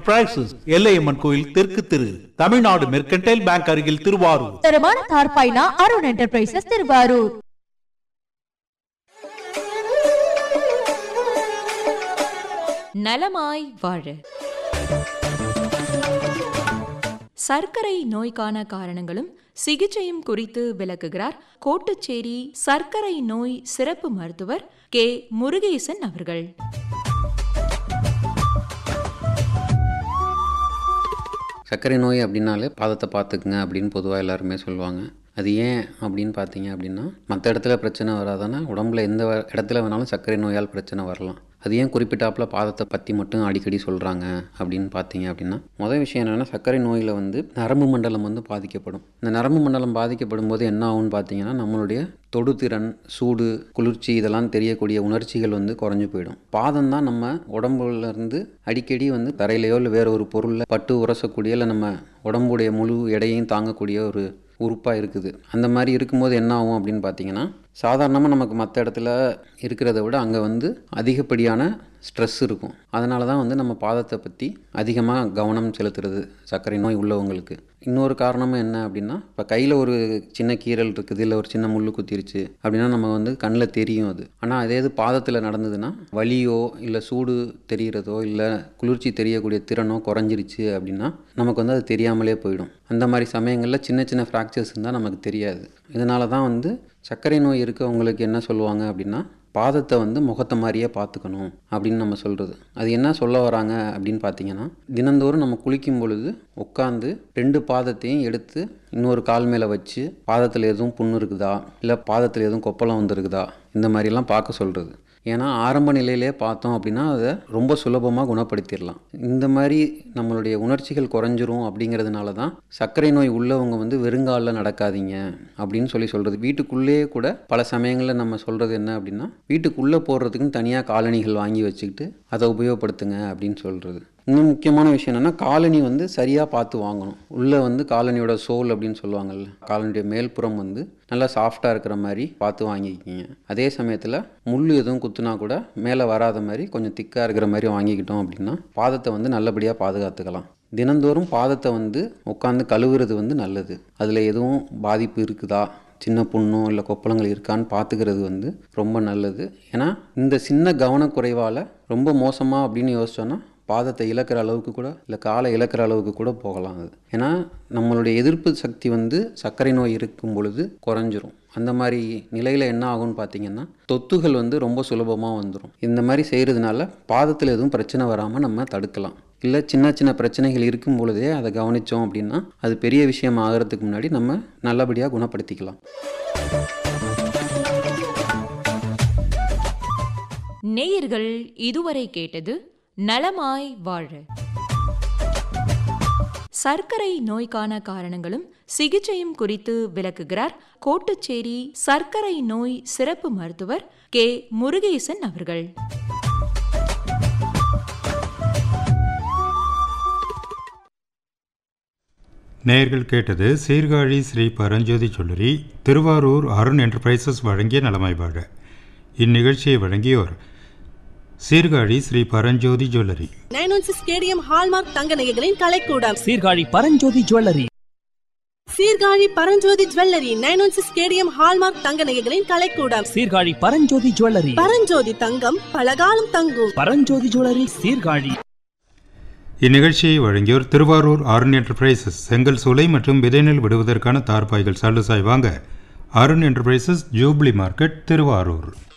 enterprises Ellaiyamman கோயில் தெற்கு திரு Tamil Nadu mercantile bank அருகில் திருவாரூர் தரமான தார்பாய்னா அருண் என்டர்பிரைசஸ் திருவாரூர் நலமாய் வாழ சர்க்கரை நோய்க்கான காரணங்களும் சிகிச்சையும் குறித்து விளக்குகிறார் கோட்டுச்சேரி சர்க்கரை நோய் சிறப்பு மருத்துவர் கே முருகேசன் அவர்கள் சர்க்கரை நோய் அப்படின்னாலே பாதத்தை பார்த்துக்குங்க அப்படின்னு பொதுவாக எல்லாருமே சொல்லுவாங்க அது ஏன் அப்படின்னு பார்த்தீங்க அப்படின்னா மற்ற இடத்துல பிரச்சனை வராதானா உடம்புல எந்த வ- இடத்துல வேணாலும் சர்க்கரை நோயால் பிரச்சனை வரலாம் அது ஏன் குறிப்பிட்டாப்புல பாதத்தை பற்றி மட்டும் அடிக்கடி சொல்கிறாங்க அப்படின்னு பார்த்தீங்க அப்படின்னா முதல் விஷயம் என்னென்னா சர்க்கரை நோயில் வந்து நரம்பு மண்டலம் வந்து பாதிக்கப்படும் இந்த நரம்பு மண்டலம் பாதிக்கப்படும் போது என்ன ஆகும்னு பார்த்தீங்கன்னா நம்மளுடைய தொடுதிறன் சூடு குளிர்ச்சி இதெல்லாம் தெரியக்கூடிய உணர்ச்சிகள் வந்து குறைஞ்சு போயிடும் பாதம் தான் நம்ம உடம்புல இருந்து அடிக்கடி வந்து தரையிலையோ இல்லை வேற ஒரு பொருளில் பட்டு உரசக்கூடிய இல்லை நம்ம உடம்புடைய முழு எடையையும் தாங்கக்கூடிய ஒரு உறுப்பாக இருக்குது அந்த மாதிரி இருக்கும்போது என்ன ஆகும் அப்படின்னு பார்த்தீங்கன்னா சாதாரணமாக நமக்கு மற்ற இடத்துல இருக்கிறத விட அங்கே வந்து அதிகப்படியான ஸ்ட்ரெஸ் இருக்கும் அதனால தான் வந்து நம்ம பாதத்தை பற்றி அதிகமாக கவனம் செலுத்துறது சர்க்கரை நோய் உள்ளவங்களுக்கு இன்னொரு காரணமும் என்ன அப்படின்னா இப்போ கையில் ஒரு சின்ன கீறல் இருக்குது இல்லை ஒரு சின்ன முள்ளு குத்திருச்சு அப்படின்னா நம்ம வந்து கண்ணில் தெரியும் அது ஆனால் அதே இது பாதத்தில் நடந்ததுன்னா வலியோ இல்லை சூடு தெரிகிறதோ இல்லை குளிர்ச்சி தெரியக்கூடிய திறனோ குறைஞ்சிருச்சு அப்படின்னா நமக்கு வந்து அது தெரியாமலே போயிடும் அந்த மாதிரி சமயங்களில் சின்ன சின்ன ஃப்ராக்சர்ஸ் இருந்தால் நமக்கு தெரியாது இதனால தான் வந்து சர்க்கரை நோய் இருக்கவங்களுக்கு என்ன சொல்லுவாங்க அப்படின்னா பாதத்தை வந்து முகத்தை மாதிரியே பார்த்துக்கணும் அப்படின்னு நம்ம சொல்கிறது அது என்ன சொல்ல வராங்க அப்படின்னு பார்த்தீங்கன்னா தினந்தோறும் நம்ம குளிக்கும் பொழுது உட்காந்து ரெண்டு பாதத்தையும் எடுத்து இன்னொரு கால் மேலே வச்சு பாதத்தில் எதுவும் புண்ணு இருக்குதா இல்லை பாதத்தில் எதுவும் கொப்பளம் வந்துருக்குதா இந்த மாதிரிலாம் பார்க்க சொல்கிறது ஏன்னா ஆரம்ப நிலையிலே பார்த்தோம் அப்படின்னா அதை ரொம்ப சுலபமாக குணப்படுத்திடலாம் இந்த மாதிரி நம்மளுடைய உணர்ச்சிகள் குறைஞ்சிரும் அப்படிங்கிறதுனால தான் சர்க்கரை நோய் உள்ளவங்க வந்து வெறுங்காலில் நடக்காதீங்க அப்படின்னு சொல்லி சொல்கிறது வீட்டுக்குள்ளேயே கூட பல சமயங்களில் நம்ம சொல்கிறது என்ன அப்படின்னா வீட்டுக்குள்ளே போடுறதுக்குன்னு தனியாக காலணிகள் வாங்கி வச்சுக்கிட்டு அதை உபயோகப்படுத்துங்க அப்படின்னு சொல்கிறது இன்னும் முக்கியமான விஷயம் என்னென்னா காலனி வந்து சரியாக பார்த்து வாங்கணும் உள்ளே வந்து காலனியோட சோல் அப்படின்னு சொல்லுவாங்கல்ல காலனியுடைய மேல்புறம் வந்து நல்லா சாஃப்டாக இருக்கிற மாதிரி பார்த்து வாங்கிக்கிங்க அதே சமயத்தில் முள் எதுவும் குத்துனா கூட மேலே வராத மாதிரி கொஞ்சம் திக்காக இருக்கிற மாதிரி வாங்கிக்கிட்டோம் அப்படின்னா பாதத்தை வந்து நல்லபடியாக பாதுகாத்துக்கலாம் தினந்தோறும் பாதத்தை வந்து உட்காந்து கழுவுறது வந்து நல்லது அதில் எதுவும் பாதிப்பு இருக்குதா சின்ன புண்ணோ இல்லை கொப்பளங்கள் இருக்கான்னு பார்த்துக்கிறது வந்து ரொம்ப நல்லது ஏன்னா இந்த சின்ன கவனக்குறைவால் ரொம்ப மோசமாக அப்படின்னு யோசிச்சோன்னா பாதத்தை இழக்கிற அளவுக்கு கூட இல்லை காலை இழக்கிற அளவுக்கு கூட போகலாம் அது ஏன்னா நம்மளுடைய எதிர்ப்பு சக்தி வந்து சர்க்கரை நோய் இருக்கும் பொழுது குறைஞ்சிரும் அந்த மாதிரி நிலையில் என்ன ஆகும்னு பார்த்தீங்கன்னா தொத்துகள் வந்து ரொம்ப சுலபமாக வந்துடும் இந்த மாதிரி செய்கிறதுனால பாதத்தில் எதுவும் பிரச்சனை வராமல் நம்ம தடுக்கலாம் இல்லை சின்ன சின்ன பிரச்சனைகள் இருக்கும் பொழுதே அதை கவனித்தோம் அப்படின்னா அது பெரிய விஷயம் ஆகிறதுக்கு முன்னாடி நம்ம நல்லபடியாக குணப்படுத்திக்கலாம் நேயர்கள் இதுவரை கேட்டது நலமாய் வாழ சர்க்கரை நோய்க்கான காரணங்களும் சிகிச்சையும் குறித்து விளக்குகிறார் கோட்டுச்சேரி சர்க்கரை நோய் சிறப்பு மருத்துவர் கே முருகேசன் அவர்கள் நேயர்கள் கேட்டது சீர்காழி ஸ்ரீ பரஞ்சோதி சொல்லரி திருவாரூர் அருண் என்டர்பிரைசஸ் வழங்கிய நலமாய் வாழ இந்நிகழ்ச்சியை வழங்கியோர் Sirkazhi Sri Paranjothi jewellery nine one six KDM hallmark தங்க நகைகளின் கலைக்கூடம் Sirkazhi Paranjothi jewellery Sirkazhi Paranjothi jewellery nine one six KDM hallmark தங்க நகைகளின் கலைக்கூடம் சீர்காழி பரஞ்சோதி ஜுவல்லரி பரஞ்சோதி தங்கம் பலகாலம் தங்கும் பரஞ்சோதி ஜுவல்லரி சீர்காழி இந்நிகழ்ச்சியை வழங்கியோர் திருவாரூர் அருண் என்டர்பிரைசஸ் செங்கல் சூளை மற்றும் விதைநெல் விடுவதற்கான தார்பாய்கள் சல்லுசாய் வாங்க Arun enterprises jubilee market Thiruvarur